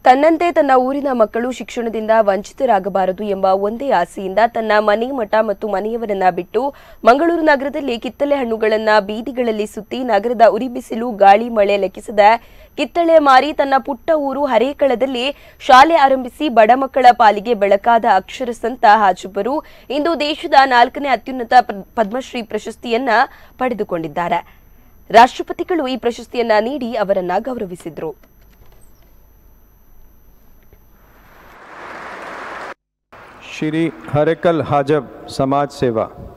ತನ್ನಂತೆ ತನ್ನ ಊರಿನ ಮಕ್ಕಳು ಶಿಕ್ಷಣದಿಂದ ವಂಚಿತರಾಗಬಾರದು ಎಂಬ ಒಂದೇ ಆಸೆಯಿಂದ ತನ್ನ ಮನೆ ಮಠ ಮತ್ತು ಮನೆಯವರನ್ನ ಬಿಟ್ಟು ಮಂಗಳೂರು ನಗರದಲ್ಲಿ ಕಿತ್ತಳೆ ಹಣ್ಣುಗಳನ್ನ ಬೀದಿಗಳಲ್ಲಿ ಸುತ್ತಿ ನಗರದ ಉರಿ ಬಿಸಿಲು ಗಾಳಿ ಮಳೆ ಲೆಕ್ಕಿಸದ ಕಿತ್ತಳೆ ಮಾರಿ ತನ್ನ ಪುಟ್ಟ ಊರು ಹರೇಕಳದಲ್ಲಿ ಶಾಲೆ ಆರಂಭಿಸಿ ಬಡ ಮಕ್ಕಳ ಪಾಲಿಗೆ ಬೆಳಕಾದ ಅಕ್ಷರ ಸಂತ ಹಾಜಬ್ಬರು ಇಂದು ದೇಶದ ನಾಲ್ಕನೇ ಅತ್ಯುನ್ನತ ಪ- ಪದ್ಮಶ್ರೀ ಪ್ರಶಸ್ತಿಯನ್ನ ಪಡೆದುಕೊಂಡಿದ್ದಾರೆ ರಾಷ್ಟ್ರಪತಿಗಳು ಈ ಪ್ರಶಸ್ತಿಯನ್ನ ನೀಡಿ ಅವರನ್ನ ಗೌರವಿಸಿದ್ರು श्री हरेकल हाजब समाज सेवा